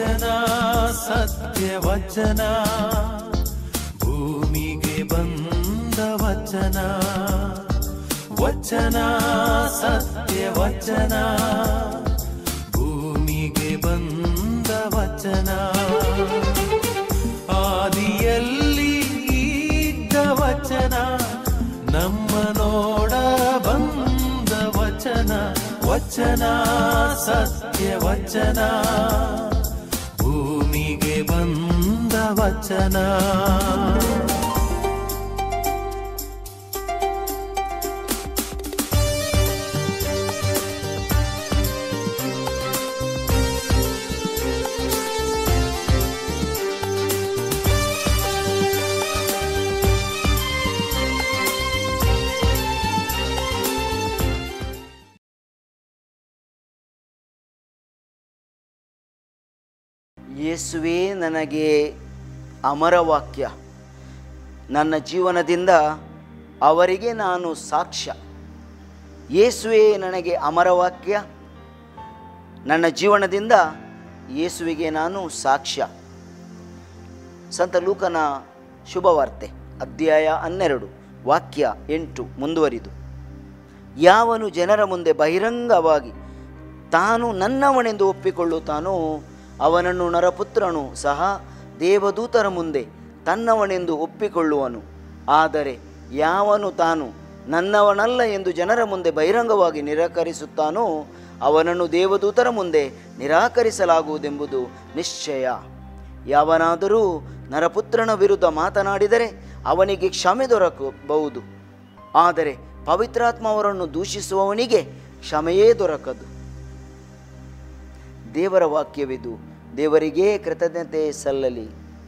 ವಚನ ಸತ್ಯ ವಚನ ಭೂಮಿಗೆ ಬಂದ ವಚನ ವಚನ ಸತ್ಯ ವಚನ ಭೂಮಿಗೆ ಬಂದ ವಚನ ಆದಿಯಲ್ಲಿ ಇದ್ದ ವಚನ ನಮ್ಮ ನೋಡ ಬಂದ ವಚನ ವಚನ ಸತ್ಯ ವಚನ ಭೂಮಿಗೆ ಬಂದ ವಚನ ಯೇಸುವೇ ನನಗೆ ಅಮರ ವಾಕ್ಯ ನನ್ನ ಜೀವನದಿಂದ ಅವರಿಗೆ ನಾನು ಸಾಕ್ಷ್ಯ ಯೇಸುವೇ ನನಗೆ ಅಮರ ವಾಕ್ಯ ನನ್ನ ಜೀವನದಿಂದ ಯೇಸುವಿಗೆ ನಾನು ಸಾಕ್ಷ್ಯ ಸಂತ ಲೂಕನ ಶುಭವಾರ್ತೆ ಅಧ್ಯಾಯ ಹನ್ನೆರಡು ವಾಕ್ಯ ಎಂಟು ಮುಂದುವರಿದು ಯಾವನು ಜನರ ಮುಂದೆ ಬಹಿರಂಗವಾಗಿ ತಾನು ನನ್ನವನೆಂದು ಒಪ್ಪಿಕೊಳ್ಳುತ್ತಾನೋ ಅವನನ್ನು ನರಪುತ್ರನು ಸಹ ದೇವದೂತರ ಮುಂದೆ ತನ್ನವನೆಂದು ಒಪ್ಪಿಕೊಳ್ಳುವನು ಆದರೆ ಯಾವನು ತಾನು ನನ್ನವನಲ್ಲ ಎಂದು ಜನರ ಮುಂದೆ ಬಹಿರಂಗವಾಗಿ ನಿರಾಕರಿಸುತ್ತಾನೋ ಅವನನ್ನು ದೇವದೂತರ ಮುಂದೆ ನಿರಾಕರಿಸಲಾಗುವುದೆಂಬುದು ನಿಶ್ಚಯ ಯಾವನಾದರೂ ನರಪುತ್ರನ ವಿರುದ್ಧ ಮಾತನಾಡಿದರೆ ಅವನಿಗೆ ಕ್ಷಮೆ ದೊರಕಬಹುದು ಆದರೆ ಪವಿತ್ರಾತ್ಮ ಅವರನ್ನು ದೂಷಿಸುವವನಿಗೆ ಕ್ಷಮೆಯೇ ದೊರಕದು ದೇವರ ವಾಕ್ಯವಿದು ದೇವರಿಗೇ ಕೃತಜ್ಞತೆ ಸಲ್ಲಲಿ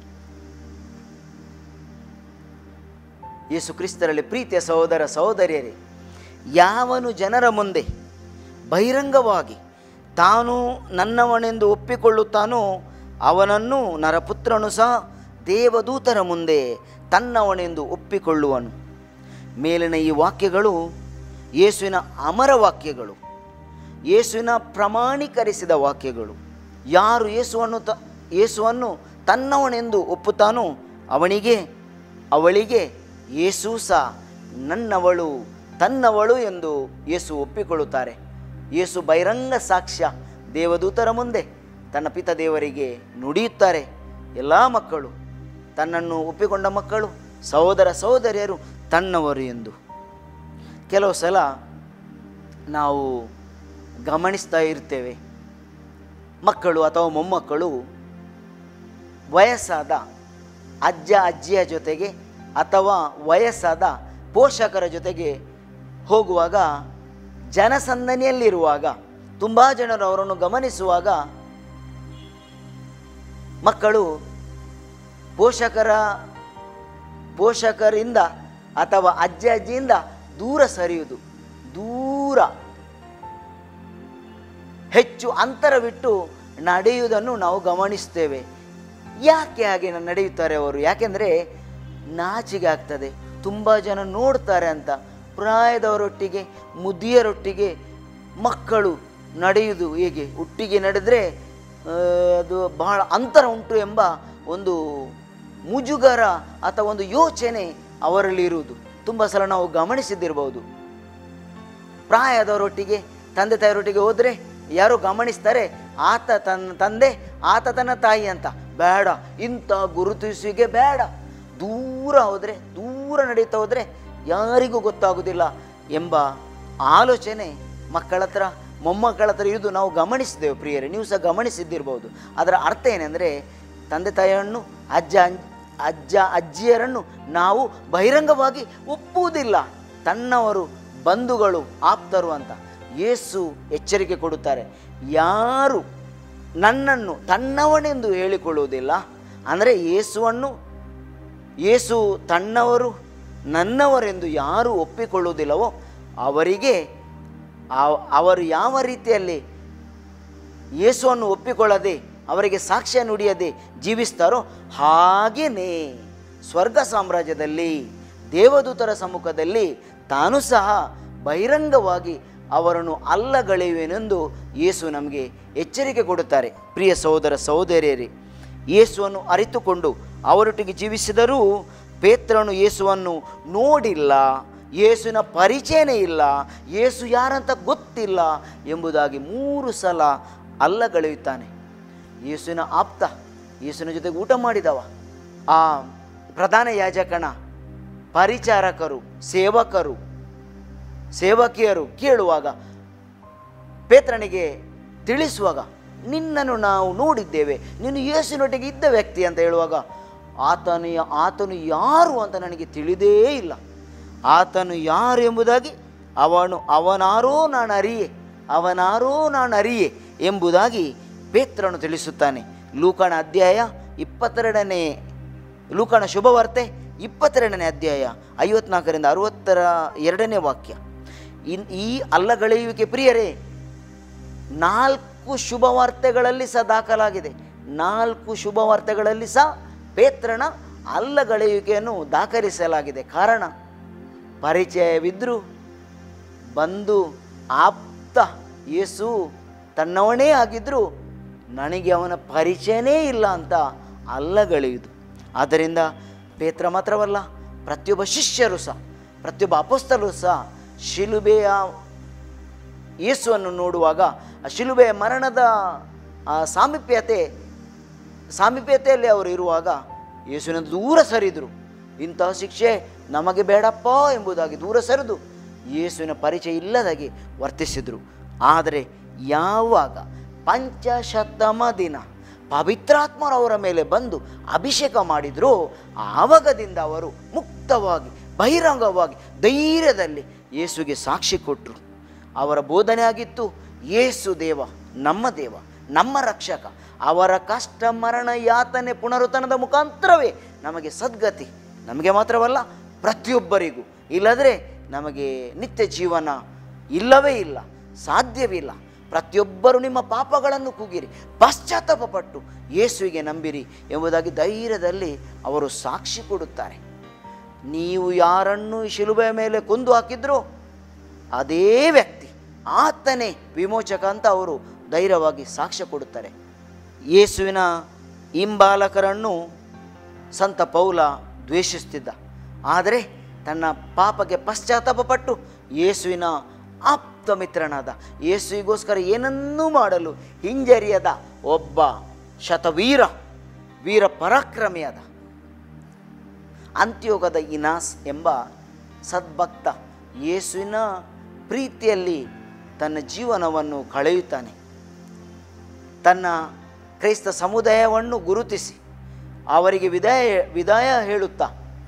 ಯೇಸು ಕ್ರಿಸ್ತರಲ್ಲಿ ಪ್ರೀತಿಯ ಸಹೋದರ ಸಹೋದರಿಯರೇ ಯಾವನು ಜನರ ಮುಂದೆ ಬಹಿರಂಗವಾಗಿ ತಾನು ನನ್ನವನೆಂದು ಒಪ್ಪಿಕೊಳ್ಳುತ್ತಾನೋ ಅವನನ್ನು ನರಪುತ್ರನು ಸಹ ದೇವದೂತರ ಮುಂದೆ ತನ್ನವನೆಂದು ಒಪ್ಪಿಕೊಳ್ಳುವನು ಮೇಲಿನ ಈ ವಾಕ್ಯಗಳು ಯೇಸುವಿನ ಅಮರ ವಾಕ್ಯಗಳು ಯೇಸುವಿನ ಪ್ರಮಾಣೀಕರಿಸಿದ ವಾಕ್ಯಗಳು ಯಾರು ಯೇಸುವನ್ನು ತ ಯೇಸುವನ್ನು ತನ್ನವನೆಂದು ಒಪ್ಪುತ್ತಾನೋ ಅವನಿಗೆ ಅವಳಿಗೆ ಯೇಸು ಸಹ ನನ್ನವಳು ತನ್ನವಳು ಎಂದು ಯೇಸು ಒಪ್ಪಿಕೊಳ್ಳುತ್ತಾರೆ ಯೇಸು ಬಹಿರಂಗ ಸಾಕ್ಷ್ಯ ದೇವದೂತರ ಮುಂದೆ ತನ್ನ ಪಿತ ದೇವರಿಗೆ ನುಡಿಯುತ್ತಾರೆ ಎಲ್ಲ ಮಕ್ಕಳು ತನ್ನನ್ನು ಒಪ್ಪಿಕೊಂಡ ಮಕ್ಕಳು ಸಹೋದರ ಸಹೋದರಿಯರು ತನ್ನವರು ಎಂದು ಕೆಲವು ಸಲ ನಾವು ಗಮನಿಸ್ತಾ ಇರ್ತೇವೆ ಮಕ್ಕಳು ಅಥವಾ ಮೊಮ್ಮಕ್ಕಳು ವಯಸ್ಸಾದ ಅಜ್ಜ ಅಜ್ಜಿಯ ಜೊತೆಗೆ ಅಥವಾ ವಯಸ್ಸಾದ ಪೋಷಕರ ಜೊತೆಗೆ ಹೋಗುವಾಗ ಜನಸಂದಣಿಯಲ್ಲಿರುವಾಗ ತುಂಬ ಜನರು ಅವರನ್ನು ಗಮನಿಸುವಾಗ ಮಕ್ಕಳು ಪೋಷಕರ ಪೋಷಕರಿಂದ ಅಥವಾ ಅಜ್ಜ ಅಜ್ಜಿಯಿಂದ ದೂರ ಸರಿಯುವುದು ದೂರ ಹೆಚ್ಚು ಅಂತರವಿಟ್ಟು ನಡೆಯುವುದನ್ನು ನಾವು ಗಮನಿಸ್ತೇವೆ ಯಾಕೆ ಹಾಗೆ ನ- ನಡೆಯುತ್ತಾರೆ ಅವರು ಯಾಕೆಂದರೆ ನಾಚಿಗೆ ಆಗ್ತದೆ ತುಂಬ ಜನ ನೋಡ್ತಾರೆ ಅಂತ ಪ್ರಾಯದವರೊಟ್ಟಿಗೆ ಮುದಿಯರೊಟ್ಟಿಗೆ ಮಕ್ಕಳು ನಡೆಯುವುದು ಹೇಗೆ ಒಟ್ಟಿಗೆ ನಡೆದರೆ ಆ, ಅದು ಬಹಳ ಅಂತರ ಉಂಟು ಎಂಬ ಒಂದು ಮುಜುಗರ ಅಥವಾ ಒಂದು ಯೋಚನೆ ಅವರಲ್ಲಿ ಇರುವುದು ತುಂಬ ಸಲ ನಾವು ಗಮನಿಸಿದ್ದಿರ್ಬೋದು ಪ್ರಾಯದವರೊಟ್ಟಿಗೆ ತಂದೆ ತಾಯಿಯರೊಟ್ಟಿಗೆ ಹೋದರೆ ಯಾರು ಗಮನಿಸ್ತಾರೆ ಆತ ತನ್ನ ತಂದೆ ಆತ ತನ್ನ ತಾಯಿ ಅಂತ ಬೇಡ ಇಂಥ ಗುರುತಿಸುವಿಕೆ ಬೇಡ ದೂರ ಹೋದರೆ ದೂರ ನಡೀತಾ ಹೋದರೆ ಯಾರಿಗೂ ಗೊತ್ತಾಗೋದಿಲ್ಲ ಎಂಬ ಆಲೋಚನೆ ಮಕ್ಕಳ ಹತ್ರ ಮೊಮ್ಮಕ್ಕಳ ಹತ್ರ ಇರುವುದು ನಾವು ಗಮನಿಸಿದ್ದೇವೆ ಪ್ರಿಯರೇ ನೀವು ಸಹ ಗಮನಿಸಿದ್ದಿರ್ಬೋದು ಅದರ ಅರ್ಥ ಏನೆಂದರೆ ತಂದೆ ತಾಯಿಯನ್ನು ಅಜ್ಜ ಅಂಜ್- ಅಜ್ಜ ಅಜ್ಜಿಯರನ್ನು ನಾವು ಬಹಿರಂಗವಾಗಿ ಒಪ್ಪುವುದಿಲ್ಲ ತನ್ನವರು ಬಂಧುಗಳು ಆಪ್ತರು ಅಂತ ಯೇಸು ಎಚ್ಚರಿಕೆ ಕೊಡುತ್ತಾರೆ ಯಾರು ನನ್ನನ್ನು ತನ್ನವನೆಂದು ಹೇಳಿಕೊಳ್ಳುವುದಿಲ್ಲ ಅಂದರೆ ಯೇಸುವನ್ನು ಯೇಸು ತನ್ನವರು ನನ್ನವರೆಂದು ಯಾರು ಒಪ್ಪಿಕೊಳ್ಳುವುದಿಲ್ಲವೋ ಅವರಿಗೆ ಆ- ಅವರು ಯಾವ ರೀತಿಯಲ್ಲಿ ಯೇಸುವನ್ನು ಒಪ್ಪಿಕೊಳ್ಳದೆ ಅವರಿಗೆ ಸಾಕ್ಷ್ಯ ನುಡಿಯದೆ ಜೀವಿಸ್ತಾರೋ ಹಾಗೆಯೇ ಸ್ವರ್ಗ ಸಾಮ್ರಾಜ್ಯದಲ್ಲಿ ದೇವದೂತರ ಸಮ್ಮುಖದಲ್ಲಿ ತಾನು ಸಹ ಬಹಿರಂಗವಾಗಿ ಅವರನ್ನು ಅಲ್ಲಗಳೆಯುವೆನೆಂದು ಯೇಸು ನಮಗೆ ಎಚ್ಚರಿಕೆ ಕೊಡುತ್ತಾರೆ ಪ್ರಿಯ ಸಹೋದರ ಸಹೋದರಿಯರೇ ಯೇಸುವನ್ನು ಅರಿತುಕೊಂಡು ಅವರೊಟ್ಟಿಗೆ ಜೀವಿಸಿದರೂ ಪೇತ್ರನು ಯೇಸುವನ್ನು ನೋಡಿಲ್ಲ ಯೇಸುವಿನ ಪರಿಚಯನೇ ಇಲ್ಲ ಯೇಸು ಯಾರಂತ ಗೊತ್ತಿಲ್ಲ ಎಂಬುದಾಗಿ ಮೂರು ಸಲ ಅಲ್ಲಗಳೆಯುತ್ತಾನೆ ಯೇಸುವಿನ ಆಪ್ತ ಯೇಸುವಿನ ಜೊತೆಗೆ ಊಟ ಮಾಡಿದವ ಆ ಪ್ರಧಾನ ಯಾಜಕನ ಪರಿಚಾರಕರು ಸೇವಕರು ಸೇವಕಿಯರು ಕೇಳುವಾಗ ಪೇತ್ರನಿಗೆ ತಿಳಿಸುವಾಗ ನಿನ್ನನ್ನು ನಾವು ನೋಡಿದ್ದೇವೆ ನೀನು ಯೇಸುವಿನೊಟ್ಟಿಗೆ ಇದ್ದ ವ್ಯಕ್ತಿ ಅಂತ ಹೇಳುವಾಗ ಆತನು ಆತನು ಯಾರು ಅಂತ ನನಗೆ ತಿಳಿದೇ ಇಲ್ಲ ಆತನು ಯಾರು ಎಂಬುದಾಗಿ ಅವನು ಅವನಾರೋ ನಾನು ಅರಿಯೆ ಅವನಾರೋ ನಾನು ಅರಿಯೆ ಎಂಬುದಾಗಿ ಪೇತ್ರನು ತಿಳಿಸುತ್ತಾನೆ ಲೂಕಣ ಅಧ್ಯಾಯ ಇಪ್ಪತ್ತೆರಡನೇ ಲೂಕಣ ಶುಭವಾರ್ತೆ ಇಪ್ಪತ್ತೆರಡನೇ ಅಧ್ಯಾಯ ಐವತ್ನಾಲ್ಕರಿಂದ ಅರುವತ್ತರ ಎರಡನೇ ವಾಕ್ಯ ಇನ್ ಈ ಅಲ್ಲಗಳೆಯುವಿಕೆ ಪ್ರಿಯರೇ ನಾಲ್ಕು ಶುಭವಾರ್ತೆಗಳಲ್ಲಿ ಸಹ ದಾಖಲಾಗಿದೆ ನಾಲ್ಕು ಶುಭವಾರ್ತೆಗಳಲ್ಲಿ ಸಹ ಪೇತ್ರನ ಅಲ್ಲಗಳೆಯುವಿಕೆಯನ್ನು ದಾಖಲಿಸಲಾಗಿದೆ ಕಾರಣ ಪರಿಚಯವಿದ್ದರೂ ಬಂದು ಆಪ್ತ ಯೇಸು ತನ್ನವನೇ ಆಗಿದ್ದರೂ ನನಗೆ ಅವನ ಪರಿಚಯನೇ ಇಲ್ಲ ಅಂತ ಅಲ್ಲಗಳೆಯುವುದು ಆದ್ದರಿಂದ ಪೇತ್ರ ಮಾತ್ರವಲ್ಲ ಪ್ರತಿಯೊಬ್ಬ ಶಿಷ್ಯರು ಸಹ ಪ್ರತಿಯೊಬ್ಬ ಅಪಸ್ತರು ಸಹ ಶಿಲುಬೆಯ ಯೇಸುವನ್ನು ನೋಡುವಾಗ ಆ ಶಿಲುಬೆಯ ಮರಣದ ಆ ಸಾಮೀಪ್ಯತೆ ಸಾಮೀಪ್ಯತೆಯಲ್ಲಿ ಅವರು ಇರುವಾಗ ಯೇಸುವಿನ ದೂರ ಸರಿದರು ಇಂತಹ ಶಿಕ್ಷೆ ನಮಗೆ ಬೇಡಪ್ಪ ಎಂಬುದಾಗಿ ದೂರ ಸರಿದು ಯೇಸುವಿನ ಪರಿಚಯ ಇಲ್ಲದಾಗೆ ವರ್ತಿಸಿದರು ಆದರೆ ಯಾವಾಗ ಪಂಚಶತಮ ದಿನ ಪವಿತ್ರಾತ್ಮರು ಅವರ ಮೇಲೆ ಬಂದು ಅಭಿಷೇಕ ಮಾಡಿದ್ರು ಆವಾಗದಿಂದ ಅವರು ಮುಕ್ತವಾಗಿ ಬಹಿರಂಗವಾಗಿ ಧೈರ್ಯದಲ್ಲಿ ಯೇಸುಗೆ ಸಾಕ್ಷಿ ಕೊಟ್ಟರು ಅವರ ಬೋಧನೆ ಆಗಿತ್ತು ಯೇಸು ದೇವ ನಮ್ಮ ದೇವ ನಮ್ಮ ರಕ್ಷಕ ಅವರ ಕಷ್ಟ ಮರಣ ಯಾತನೆ ಪುನರುತ್ಥಾನದ ಮುಖಾಂತರವೇ ನಮಗೆ ಸದ್ಗತಿ ನಮಗೆ ಮಾತ್ರವಲ್ಲ ಪ್ರತಿಯೊಬ್ಬರಿಗೂ ಇಲ್ಲದ್ರೆ ನಮಗೆ ನಿತ್ಯ ಜೀವನ ಇಲ್ಲವೇ ಇಲ್ಲ ಸಾಧ್ಯವಿಲ್ಲ ಪ್ರತಿಯೊಬ್ಬರು ನಿಮ್ಮ ಪಾಪಗಳನ್ನು ಕೂಗಿರಿ ಪಶ್ಚಾತ್ತಾಪ ಪಟ್ಟು ಯೇಸುವಿಗೆ ನಂಬಿರಿ ಎಂಬುದಾಗಿ ಧೈರ್ಯದಲ್ಲಿ ಅವರು ಸಾಕ್ಷಿ ಕೊಡುತ್ತಾರೆ ನೀವು ಯಾರನ್ನು ಈ ಶಿಲುಬೆಯ ಮೇಲೆ ಕೊಂದು ಹಾಕಿದ್ರೋ ಅದೇ ವ್ಯಕ್ತಿ ಆತನೇ ವಿಮೋಚಕ ಅಂತ ಅವರು ಧೈರ್ಯವಾಗಿ ಸಾಕ್ಷ್ಯ ಕೊಡುತ್ತಾರೆ ಯೇಸುವಿನ ಹಿಂಬಾಲಕರನ್ನು ಸಂತ ಪೌಲ ದ್ವೇಷಿಸ್ತಿದ್ದ ಆದರೆ ತನ್ನ ಪಾಪಕ್ಕೆ ಪಶ್ಚಾತ್ತಾಪ ಪಟ್ಟು ಯೇಸುವಿನ ಆಪ್ತ ಮಿತ್ರನಾದ ಯೇಸುವಿಗೋಸ್ಕರ ಏನನ್ನೂ ಮಾಡಲು ಹಿಂಜರಿಯದ ಒಬ್ಬ ಶತವೀರ ವೀರ ಪರಾಕ್ರಮಿಯಾದ ಅಂತ್ಯೋಗದ ಇನಾಸ್ ಎಂಬ ಸದ್ಭಕ್ತ ಯೇಸುವಿನ ಪ್ರೀತಿಯಲ್ಲಿ ತನ್ನ ಜೀವನವನ್ನು ಕಳೆಯುತ್ತಾನೆ ತನ್ನ ಕ್ರೈಸ್ತ ಸಮುದಾಯವನ್ನು ಗುರುತಿಸಿ ಅವರಿಗೆ ವಿದಾಯ ವಿದಾಯ ಹೇಳುತ್ತಾ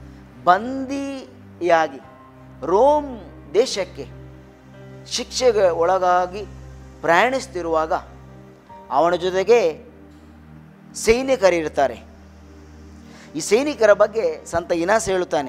ಬಂದಿಯಾಗಿ ರೋಮ್ ದೇಶಕ್ಕೆ ಶಿಕ್ಷೆಗೆ ಒಳಗಾಗಿ ಪ್ರಯಾಣಿಸ್ತಿರುವಾಗ ಅವನ ಜೊತೆಗೆ ಸೈನಿಕರಿರ್ತಾರೆ ಈ ಸೈನಿಕರ ಬಗ್ಗೆ ಸಂತ ಇನಾಸ್ ಹೇಳುತ್ತಾನೆ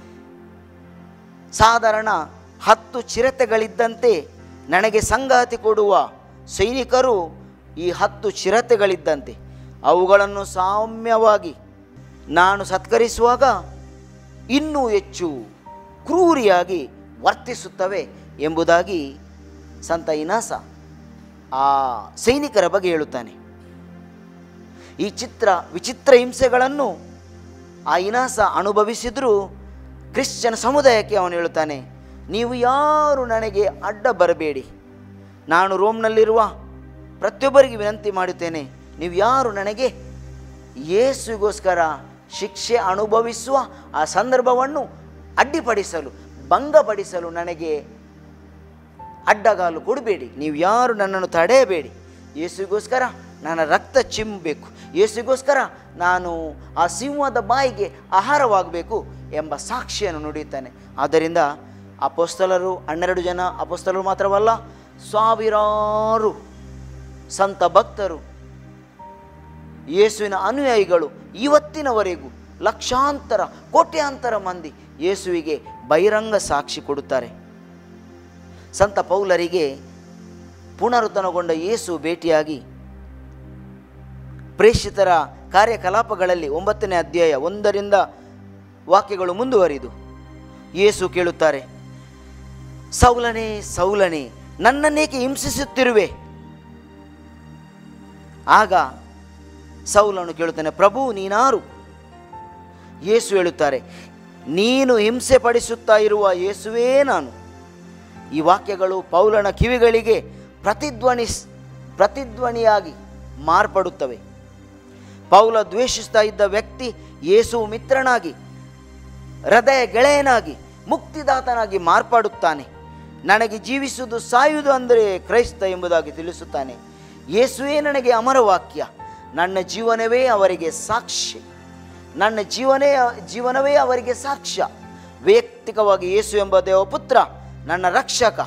ಸಾಧಾರಣ ಹತ್ತು ಚಿರತೆಗಳಿದ್ದಂತೆ ನನಗೆ ಸಂಗಾತಿ ಕೊಡುವ ಸೈನಿಕರು ಈ ಹತ್ತು ಚಿರತೆಗಳಿದ್ದಂತೆ ಅವುಗಳನ್ನು ಸಾಮ್ಯವಾಗಿ ನಾನು ಸತ್ಕರಿಸುವಾಗ ಇನ್ನೂ ಹೆಚ್ಚು ಕ್ರೂರಿಯಾಗಿ ವರ್ತಿಸುತ್ತವೆ ಎಂಬುದಾಗಿ ಸಂತ ಇನಾಸ ಆ ಸೈನಿಕರ ಬಗ್ಗೆ ಹೇಳುತ್ತಾನೆ ಈ ಚಿತ್ರ ವಿಚಿತ್ರ ಹಿಂಸೆಗಳನ್ನು ಆ ಇನಾಸ ಅನುಭವಿಸಿದರೂ ಕ್ರಿಶ್ಚಿಯನ್ ಸಮುದಾಯಕ್ಕೆ ಅವನು ಹೇಳುತ್ತಾನೆ ನೀವು ಯಾರು ನನಗೆ ಅಡ್ಡ ಬರಬೇಡಿ ನಾನು ರೋಮ್ನಲ್ಲಿರುವ ಪ್ರತಿಯೊಬ್ಬರಿಗೆ ವಿನಂತಿ ಮಾಡುತ್ತೇನೆ ನೀವು ಯಾರು ನನಗೆ ಯೇಸುಗೋಸ್ಕರ ಶಿಕ್ಷೆ ಅನುಭವಿಸುವ ಆ ಸಂದರ್ಭವನ್ನು ಅಡ್ಡಿಪಡಿಸಲು ಭಂಗಪಡಿಸಲು ನನಗೆ ಅಡ್ಡಗಾಲು ಕೊಡಬೇಡಿ ನೀವು ಯಾರು ನನ್ನನ್ನು ತಡೆಯಬೇಡಿ ಯೇಸುಗೋಸ್ಕರ ನನ್ನ ರಕ್ತ ಚಿಮ್ಮಬೇಕು ಯೇಸುಗೋಸ್ಕರ ನಾನು ಆ ಸಿಂಹದ ಬಾಯಿಗೆ ಆಹಾರವಾಗಬೇಕು ಎಂಬ ಸಾಕ್ಷಿಯನ್ನು ನುಡಿಯುತ್ತಾನೆ ಆದ್ದರಿಂದ ಅಪೋಸ್ತಲರು ಹನ್ನೆರಡು ಜನ ಅಪೋಸ್ತಲರು ಮಾತ್ರವಲ್ಲ ಸಾವಿರಾರು ಸಂತ ಭಕ್ತರು ಯೇಸುವಿನ ಅನುಯಾಯಿಗಳು ಇವತ್ತಿನವರೆಗೂ ಲಕ್ಷಾಂತರ ಕೋಟ್ಯಾಂತರ ಮಂದಿ ಯೇಸುವಿಗೆ ಬಹಿರಂಗ ಸಾಕ್ಷಿ ಕೊಡುತ್ತಾರೆ ಸಂತ ಪೌಲರಿಗೆ ಪುನರುತ್ಥಾನಗೊಂಡ ಯೇಸು ಭೇಟಿಯಾಗಿ ಪ್ರೇಷಿತರ ಕಾರ್ಯಕಲಾಪಗಳಲ್ಲಿ ಒಂಬತ್ತನೇ ಅಧ್ಯಾಯ ಒಂದರಿಂದ ವಾಕ್ಯಗಳು ಮುಂದುವರಿದು ಯೇಸು ಕೇಳುತ್ತಾರೆ ಸೌಲನೇ ಸೌಲನೇ ನನ್ನನ್ನೇಕೆ ಹಿಂಸಿಸುತ್ತಿರುವೆ ಆಗ ಸೌಲನು ಕೇಳುತ್ತಾನೆ ಪ್ರಭು ನೀನಾರು ಯೇಸು ಹೇಳುತ್ತಾರೆ ನೀನು ಹಿಂಸೆ ಪಡಿಸುತ್ತಾ ಇರುವ ಯೇಸುವೇ ನಾನು ಈ ವಾಕ್ಯಗಳು ಪೌಲನ ಕಿವಿಗಳಿಗೆ ಪ್ರತಿಧ್ವನಿ ಪ್ರತಿಧ್ವನಿಯಾಗಿ ಮಾರ್ಪಡುತ್ತವೆ ಪೌಲ ದ್ವೇಷಿಸ್ತಾ ಇದ್ದ ವ್ಯಕ್ತಿ ಯೇಸು ಮಿತ್ರನಾಗಿ ಹೃದಯ ಗೆಳೆಯನಾಗಿ ಮುಕ್ತಿದಾತನಾಗಿ ಮಾರ್ಪಾಡುತ್ತಾನೆ ನನಗೆ ಜೀವಿಸುವುದು ಸಾಯುವುದು ಅಂದರೆ ಕ್ರೈಸ್ತ ಎಂಬುದಾಗಿ ತಿಳಿಸುತ್ತಾನೆ ಯೇಸುವೇ ನನಗೆ ಅಮರವಾಕ್ಯ ನನ್ನ ಜೀವನವೇ ಅವರಿಗೆ ಸಾಕ್ಷಿ ನನ್ನ ಜೀವನೇ ಜೀವನವೇ ಅವರಿಗೆ ಸಾಕ್ಷ್ಯ ವೈಯಕ್ತಿಕವಾಗಿ ಯೇಸು ಎಂಬ ದೇವಪುತ್ರ ನನ್ನ ರಕ್ಷಕ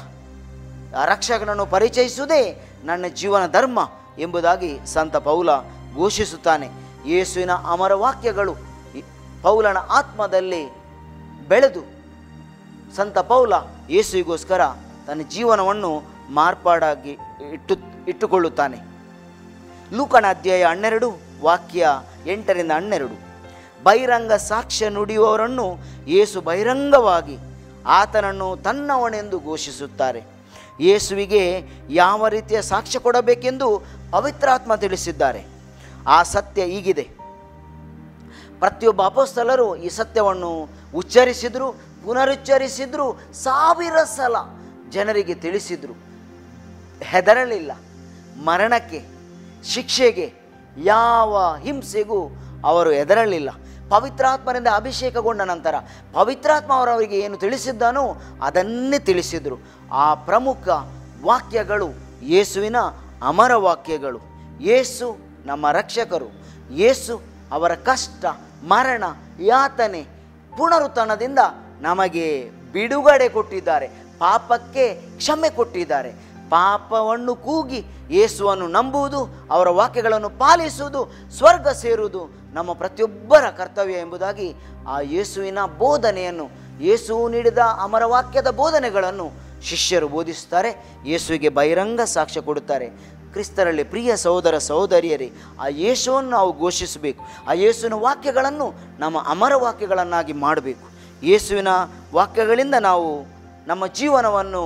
ಆ ರಕ್ಷಕನನ್ನು ಪರಿಚಯಿಸುವುದೇ ನನ್ನ ಜೀವನ ಧರ್ಮ ಎಂಬುದಾಗಿ ಸಂತ ಪೌಲ ಘೋಷಿಸುತ್ತಾನೆ ಯೇಸುವಿನ ಅಮರ ವಾಕ್ಯಗಳು ಈ ಪೌಲನ ಆತ್ಮದಲ್ಲಿ ಬೆಳೆದು ಸಂತ ಪೌಲ ಯೇಸುವಿಗೋಸ್ಕರ ತನ್ನ ಜೀವನವನ್ನು ಮಾರ್ಪಾಡಾಗಿ ಇಟ್ಟು ಇಟ್ಟುಕೊಳ್ಳುತ್ತಾನೆ ಲೂಕನ ಅಧ್ಯಾಯ ಹನ್ನೆರಡು ವಾಕ್ಯ ಎಂಟರಿಂದ ಹನ್ನೆರಡು ಬಹಿರಂಗ ಸಾಕ್ಷ್ಯ ನುಡಿಯುವವರನ್ನು ಯೇಸು ಬಹಿರಂಗವಾಗಿ ಆತನನ್ನು ತನ್ನವನೆಂದು ಘೋಷಿಸುತ್ತಾರೆ ಯೇಸುವಿಗೆ ಯಾವ ರೀತಿಯ ಸಾಕ್ಷ್ಯ ಕೊಡಬೇಕೆಂದು ಪವಿತ್ರಾತ್ಮ ತಿಳಿಸಿದ್ದಾರೆ ಆ ಸತ್ಯ ಹೀಗಿದೆ ಪ್ರತಿಯೊಬ್ಬ ಅಪೋಸ್ತಲರು ಈ ಸತ್ಯವನ್ನು ಉಚ್ಚರಿಸಿದ್ರು ಪುನರುಚ್ಚರಿಸಿದ್ರು ಸಾವಿರ ಸಲ ಜನರಿಗೆ ತಿಳಿಸಿದ್ರು ಹೆದರಲಿಲ್ಲ ಮರಣಕ್ಕೆ ಶಿಕ್ಷೆಗೆ ಯಾವ ಹಿಂಸೆಗೂ ಅವರು ಹೆದರಲಿಲ್ಲ ಪವಿತ್ರಾತ್ಮರಿಂದ ಅಭಿಷೇಕಗೊಂಡ ನಂತರ ಪವಿತ್ರಾತ್ಮ ಅವರವರಿಗೆ ಏನು ತಿಳಿಸಿದ್ದಾನೋ ಅದನ್ನೇ ತಿಳಿಸಿದರು ಆ ಪ್ರಮುಖ ವಾಕ್ಯಗಳು ಯೇಸುವಿನ ಅಮರ ವಾಕ್ಯಗಳು ಯೇಸು ನಮ್ಮ ರಕ್ಷಕರು ಯೇಸು ಅವರ ಕಷ್ಟ ಮರಣ ಯಾತನೆ ಪುನರುತ್ಥಾನದಿಂದ ನಮಗೆ ಬಿಡುಗಡೆ ಕೊಟ್ಟಿದ್ದಾರೆ ಪಾಪಕ್ಕೆ ಕ್ಷಮೆ ಕೊಟ್ಟಿದ್ದಾರೆ ಪಾಪವನ್ನು ಕೂಗಿ ಯೇಸುವನ್ನು ನಂಬುವುದು ಅವರ ವಾಕ್ಯಗಳನ್ನು ಪಾಲಿಸುವುದು ಸ್ವರ್ಗ ಸೇರುವುದು ನಮ್ಮ ಪ್ರತಿಯೊಬ್ಬರ ಕರ್ತವ್ಯ ಎಂಬುದಾಗಿ ಆ ಯೇಸುವಿನ ಬೋಧನೆಯನ್ನು ಯೇಸು ನೀಡಿದ ಅಮರ ವಾಕ್ಯದ ಬೋಧನೆಗಳನ್ನು ಶಿಷ್ಯರು ಬೋಧಿಸುತ್ತಾರೆ ಯೇಸುವಿಗೆ ಬಹಿರಂಗ ಸಾಕ್ಷ್ಯ ಕೊಡುತ್ತಾರೆ ಕ್ರಿಸ್ತರಲ್ಲಿ ಪ್ರಿಯ ಸಹೋದರ ಸಹೋದರಿಯರೇ ಆ ಯೇಸುವನ್ನು ನಾವು ಘೋಷಿಸಬೇಕು ಆ ಯೇಸುವಿನ ವಾಕ್ಯಗಳನ್ನು ನಮ್ಮ ಅಮರ ವಾಕ್ಯಗಳನ್ನಾಗಿ ಮಾಡಬೇಕು ಯೇಸುವಿನ ವಾಕ್ಯಗಳಿಂದ ನಾವು ನಮ್ಮ ಜೀವನವನ್ನು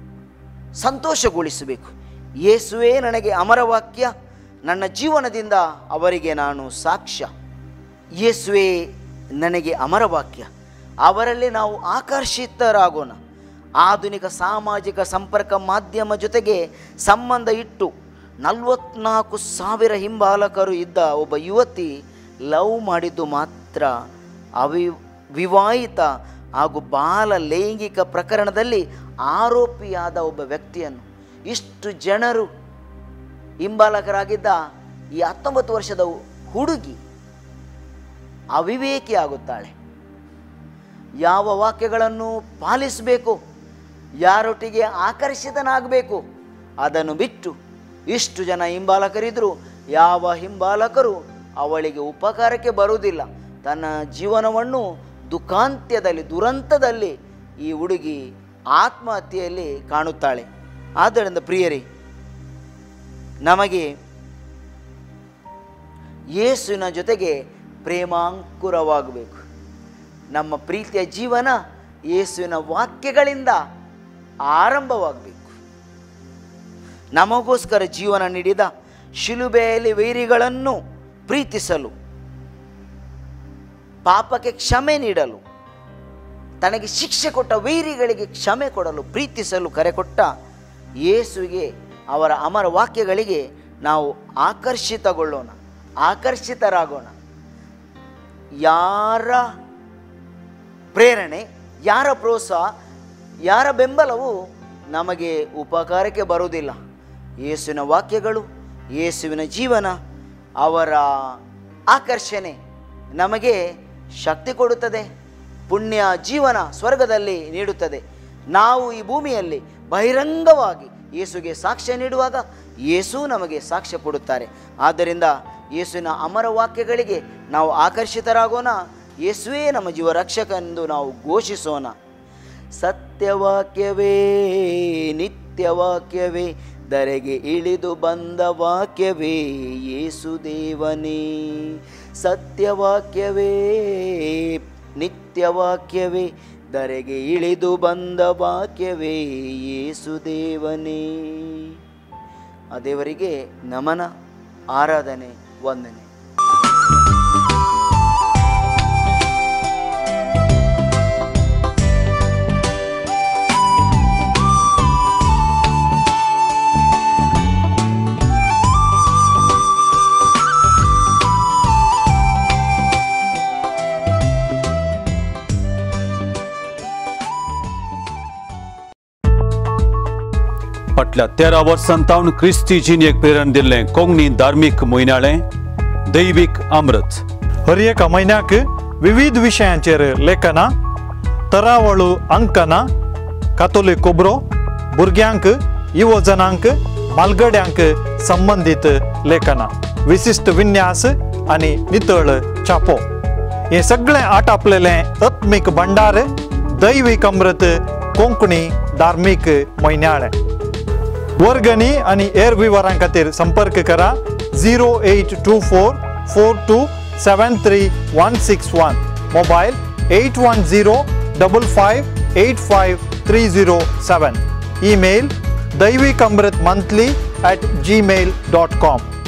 ಸಂತೋಷಗೊಳಿಸಬೇಕು ಯೇಸುವೇ ನನಗೆ ಅಮರವಾಕ್ಯ ನನ್ನ ಜೀವನದಿಂದ ಅವರಿಗೆ ನಾನು ಸಾಕ್ಷ್ಯ ಯೇಸುವೇ ನನಗೆ ಅಮರವಾಕ್ಯ ಅವರಲ್ಲಿ ನಾವು ಆಕರ್ಷಿತರಾಗೋಣ ಆಧುನಿಕ ಸಾಮಾಜಿಕ ಸಂಪರ್ಕ ಮಾಧ್ಯಮ ಜೊತೆಗೆ ಸಂಬಂಧ ಇಟ್ಟು ನಲವತ್ನಾಲ್ಕು ಸಾವಿರ ಹಿಂಬಾಲಕರು ಇದ್ದ ಒಬ್ಬ ಯುವತಿ ಲವ್ ಮಾಡಿದ್ದು ಮಾತ್ರ ಅವಿ ವಿವಾಹಿತ ಹಾಗೂ ಬಾಲ ಲೈಂಗಿಕ ಪ್ರಕರಣದಲ್ಲಿ ಆರೋಪಿಯಾದ ಒಬ್ಬ ವ್ಯಕ್ತಿಯನ್ನು ಇಷ್ಟು ಜನರು ಹಿಂಬಾಲಕರಾಗಿದ್ದ ಈ ಹತ್ತೊಂಬತ್ತು ವರ್ಷದ ಹುಡುಗಿ ಅವಿವೇಕಿ ಆಗುತ್ತಾಳೆ ಯಾವ ವಾಕ್ಯಗಳನ್ನು ಪಾಲಿಸಬೇಕು ಯಾರೊಟ್ಟಿಗೆ ಆಕರ್ಷಿತನಾಗಬೇಕು ಅದನ್ನು ಬಿಟ್ಟು ಇಷ್ಟು ಜನ ಹಿಂಬಾಲಕರಿದ್ದರು ಯಾವ ಹಿಂಬಾಲಕರು ಅವಳಿಗೆ ಉಪಕಾರಕ್ಕೆ ಬರುವುದಿಲ್ಲ ತನ್ನ ಜೀವನವನ್ನು ದುಃಖಾಂತ್ಯದಲ್ಲಿ ದುರಂತದಲ್ಲಿ ಈ ಹುಡುಗಿ ಆತ್ಮಹತ್ಯೆಯಲ್ಲಿ ಕಾಣುತ್ತಾಳೆ ಆದ್ದರಿಂದ ಪ್ರಿಯರೇ ನಮಗೆ ಯೇಸುವಿನ ಜೊತೆಗೆ ಪ್ರೇಮಾಂಕುರವಾಗಬೇಕು ನಮ್ಮ ಪ್ರೀತಿಯ ಜೀವನ ಯೇಸುವಿನ ವಾಕ್ಯಗಳಿಂದ ಆರಂಭವಾಗಬೇಕು ನಮಗೋಸ್ಕರ ಜೀವನ ನೀಡಿದ ಶಿಲುಬೆಯಲ್ಲಿ ವೈರಿಗಳನ್ನು ಪ್ರೀತಿಸಲು ಪಾಪಕ್ಕೆ ಕ್ಷಮೆ ನೀಡಲು ತನಗೆ ಶಿಕ್ಷೆ ಕೊಟ್ಟ ವೈರಿಗಳಿಗೆ ಕ್ಷಮೆ ಕೊಡಲು ಪ್ರೀತಿಸಲು ಕರೆ ಕೊಟ್ಟ ಯೇಸುವಿಗೆ ಅವರ ಅಮರ ವಾಕ್ಯಗಳಿಗೆ ನಾವು ಆಕರ್ಷಿತಗೊಳ್ಳೋಣ ಆಕರ್ಷಿತರಾಗೋಣ ಯಾರ ಪ್ರೇರಣೆ ಯಾರ ಪ್ರೋತ್ಸಾಹ ಯಾರ ಬೆಂಬಲವು ನಮಗೆ ಉಪಕಾರಕ್ಕೆ ಬರುವುದಿಲ್ಲ ಯೇಸುವಿನ ವಾಕ್ಯಗಳು ಯೇಸುವಿನ ಜೀವನ ಅವರ ಆಕರ್ಷಣೆ ನಮಗೆ ಶಕ್ತಿ ಕೊಡುತ್ತದೆ ಪುಣ್ಯ ಜೀವನ ಸ್ವರ್ಗದಲ್ಲಿ ನೀಡುತ್ತದೆ ನಾವು ಈ ಭೂಮಿಯಲ್ಲಿ ಬಹಿರಂಗವಾಗಿ ಯೇಸುಗೆ ಸಾಕ್ಷ್ಯ ನೀಡುವಾಗ ಯೇಸು ನಮಗೆ ಸಾಕ್ಷ್ಯ ಕೊಡುತ್ತಾರೆ ಆದ್ದರಿಂದ ಯೇಸುವಿನ ಅಮರ ವಾಕ್ಯಗಳಿಗೆ ನಾವು ಆಕರ್ಷಿತರಾಗೋಣ ಯೇಸುವೇ ನಮ್ಮ ಜೀವ ರಕ್ಷಕ ಎಂದು ನಾವು ಘೋಷಿಸೋಣ ಸತ್ಯವಾಕ್ಯವೇ ನಿತ್ಯವಾಕ್ಯವೇ ಧರೆಗೆ ಇಳಿದು ಬಂದ ವಾಕ್ಯವೇ ಯೇಸು ದೇವನೇ ಸತ್ಯವಾಕ್ಯವೇ ನಿತ್ಯವಾಕ್ಯವೇ ಧರೆಗೆ ಇಳಿದು ಬಂದ ವಾಕ್ಯವೇ ಯೇಸುದೇವನೇ ಆ ದೇವರಿಗೆ ನಮನ ಆರಾಧನೆ ವಂದನೆ फाटल्या तेरा वर्सांतावन क्रिस्तीजीन एक प्रेरण दिल्लें कोंकणी धार्मीक म्हयन्याळें दैवीक अमृत हर एका म्हयन्याक विविध विशयांचेर लेखनां तरावळू अंकनां कातोलीक खोबरो भुरग्यांक युवजनांक मालगड्यांक संबंदीत लेखनां विशिश्ट विन्यास आनी नितळ छापो हे सगळें आटापलेलें आत्मीक भंडार दैवीक अमृत कोंकणी धार्मीक म्हयन्याळें वर्गणी आनी हेर विवरां खातीर संपर्क करा zero eight two four four two seven three one six one mobile eight one zero double five eight five three zero seven email Daivik Amrut monthly at Gmail dot com